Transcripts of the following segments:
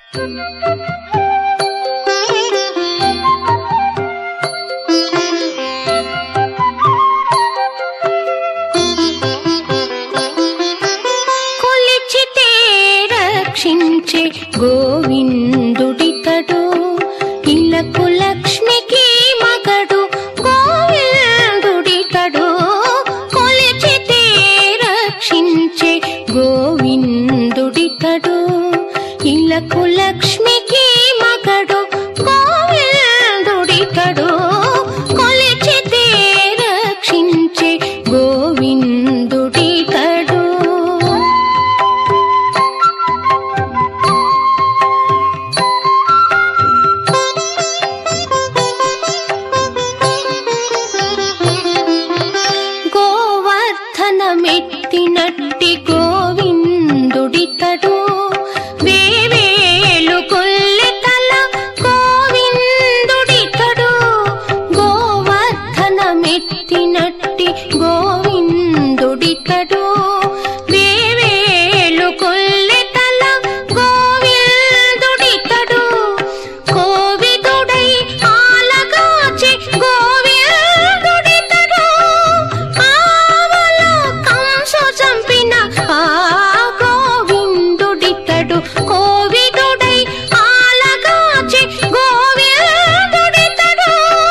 కొలిచితే రక్షించే గోవిందుడితడు ఇలకు లక్ష్మికి మగడు గోవిందుడితడు కొలిచితే రక్షించే గోవిందుడితడు ఇలకు లక్ష్మికి మగడు గోవిందుడితడు కొలిచితే రక్షించే గోవిందుడితడు గోవర్ధనమెత్తినట్టి గోవిందుడితడు వేవేలు కొల్లెతల గోవిందుడితడు గోవర్ధనమెత్తినట్టి గోవిందుడితడు వేవేలు కొల్లెతల గోవిందుడితడు కోవిదుడై ఆలగాచి గోవిందుడితడు ఆవలో కంసు చంపిన ఆ గోవిందుడితడు కోవిదుడై ఆలగాచి గోవిందుడితడు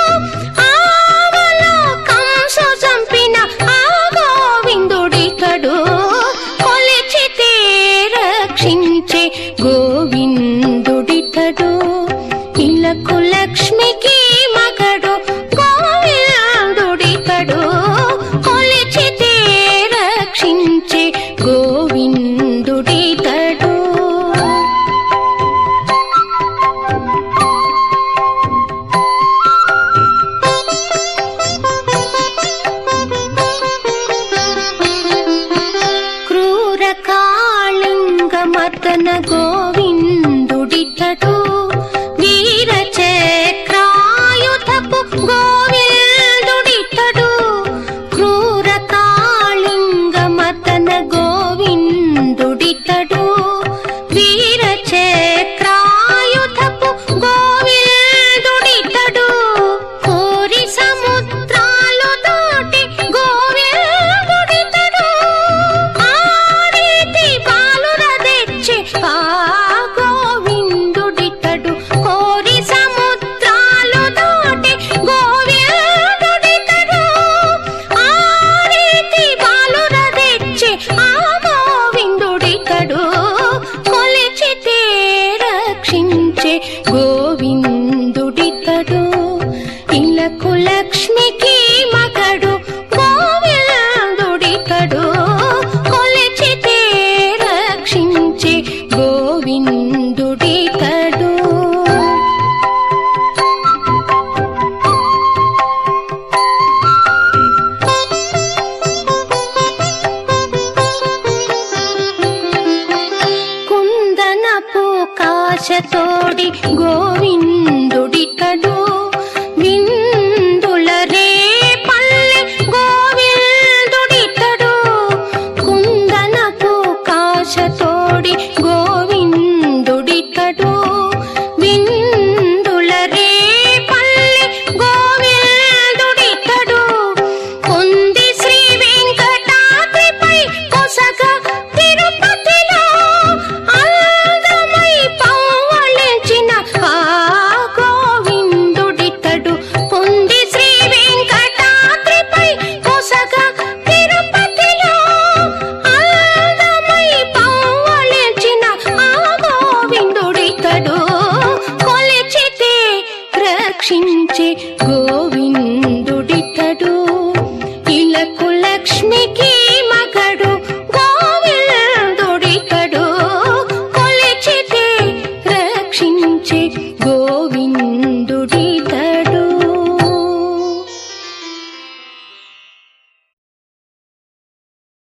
ఆవలో కంసు చంపిన ఆ గోవిందుడితడు కొలిచితే రక్షించే గోవిందుడితడు ఇలకు లక్ష్మికి మగడు గోవిందుడితడు కొలిచితే రక్షించే గోవిందుడితడు క్రూర కాళింగమతన గోవిందుడితడు వీర చక్రాయుధపు గోవిందుడితడు క్రూర కాళింగమతన గోవిందుడితడు వీర చక్రాయుధపు గోవిందుడితడు కోరి సముద్రాలు దాటి గోవిందుడితడు ఆ రీతి బాలుర తెచ్చి ఆ గోవిందుడితడు కోరి సముద్రాలు దాటి గోవిందుడితడు ఆ రీతి బాలుర తెచ్చి ఆ గోవిందుడితడు కొలిచితే రక్షించే గోవిందుడితడు ఇలకు లక్ష్మికి మగడు గోవిందుడితడు కొలిచితే రక్షించే గోవిందుడితడు కుందనపు కాశతోడి గోవిందుడితడు విందుల రే పల్లె గోవిందుడితడు కుందనపు కాశతోడి గోవిందుడితడు విందుల రే పల్లె గోవిందుడితడు పొంది శ్రీ వెంకటాద్రిపై కొసగ తిరుపతిలో అందమై పవ్వళించిన ఆ గోవిందుడితడు పొంది శ్రీ వెంకటాద్రిపై కొసగ తిరుపతిలో అందమై పవ్వళించిన ఆ గోవిందుడితడు కొలిచితే రక్షించే గోవిందుడితడు ఇలకు లక్ష్మికి